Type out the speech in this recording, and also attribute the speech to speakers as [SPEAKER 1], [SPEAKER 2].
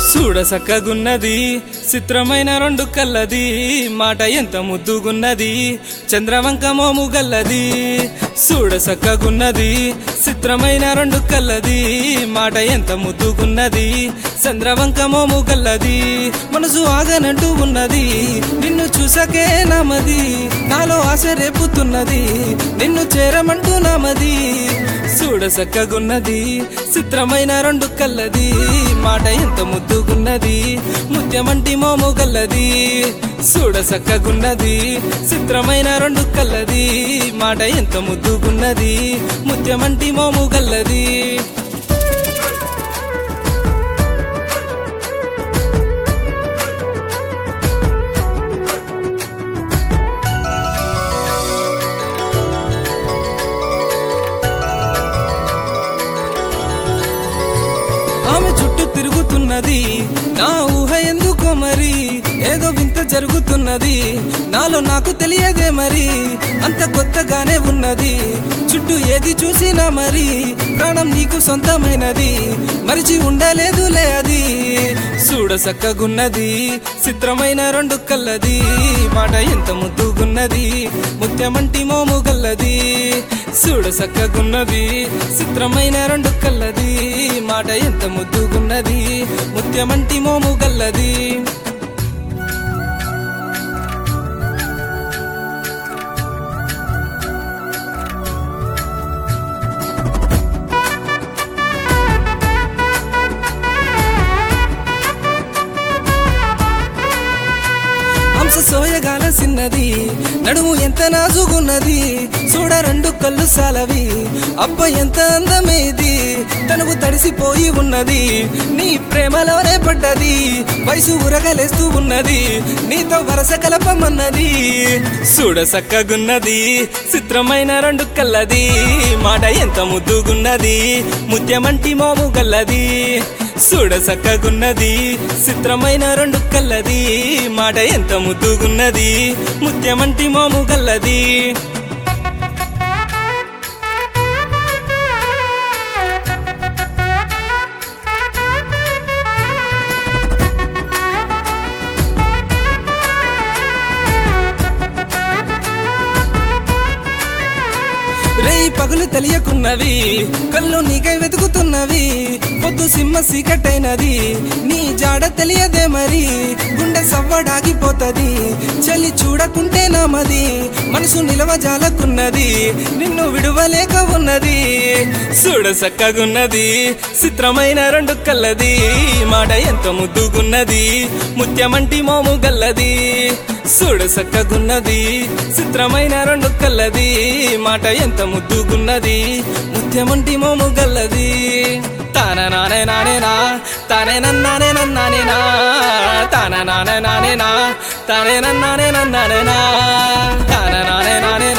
[SPEAKER 1] చూడ సక్కగున్నది చిత్రమైన రెండు కల్లది మాట ఎంత ముద్దుగున్నది చంద్రవంక మోము గల్లది చూడ సక్కగున్నది చిత్రమైన రెండు కల్లది మాట ఎంత ముద్దుగున్నది చంద్రవంక మోము గల్లది మనసు ఆగనంటూ ఉన్నది నిన్ను చూసకే నామది నాలో ఆశ రేపుతున్నది నిన్ను చేరమంటూ నామది చూడ సక్కగున్నది చిత్రమైన రెండు కల్లది మాట ఎంత ముద్దుగున్నది ముత్యమంటి మోము గల్లది చూడ సక్కగున్నది చిత్రమైన రెండు కల్లది మాట ఎంత ముద్దుగున్నది ముత్యమంటి మోము గల్లది ఆమె చుట్టూ తిరుగుతున్నది నా ఊహ ఎందుకో మరి ఏదో వింత జరుగుతున్నది నాలో నాకు తెలియదే మరి అంత కొత్తగానే ఉన్నది చుట్టూ ఏది చూసినా మరి ప్రాణం నీకు సొంతమైనది మరిచి ఉండలేదులే అది చూడ సక్కగున్నది చిత్రమైన రెండు కల్లది మాట ఎంత ముద్దుగున్నది ముత్యమంటి మోము గల్లది చూడ సక్కగున్నది చిత్రమైన రెండు కల్లది మాట ఎంత ముద్దుగున్నది ముత్యమంటి మోము గల్లది హంస సోయగాల సిన్నది నడుము ఎంత నాజుగున్నది చూడ రెండు కళ్ళు సాలవి అబ్బ ఎంత అందమేది తనువు తడిసిపోయి ఉన్నది నీ ప్రేమలోనే పడ్డది వయసు ఉరగలేస్తూ ఉన్నది నీతో వరస కలపమన్నది చూడ సక్కగున్నది చిత్రమైన రెండు కల్లది మాట ఎంత ముద్దుగున్నది ముత్యమంటి మోము గల్లది చూడ సక్కగున్నది చిత్రమైన రెండు కల్లది మాట ఎంత ముద్దుగున్నది ముత్యమంటి మోము గల్లది రేయి పగులు తెలియకున్నవి కళ్ళు నీకై వెతుకుతున్నవి పొద్దు సింహ సీకటైనది నీ జాడ తెలియదే మరి గుండె సవ్వడాగిపోతది చలి చూడకుంటే నామది మనసు నిలవజాలకున్నది నిన్ను విడువలేక ఉన్నది చూడ సక్కగున్నది చిత్రమైన రెండు కల్లది మాట ఎంత ముద్దుగున్నది ముత్యమంటి మోము గల్లది చూడ సక్కగున్నది చిత్రమైన రెండు కల్లది మాట ఎంత ముద్దుగున్నది ముత్యమంటి మోము గల్లది తాన నానే నానేనా తానే నన్నానే నన్నానేనా తాన నానే నానేనా తానే నన్నానే నన్నానేనా తాన నానే నానేనా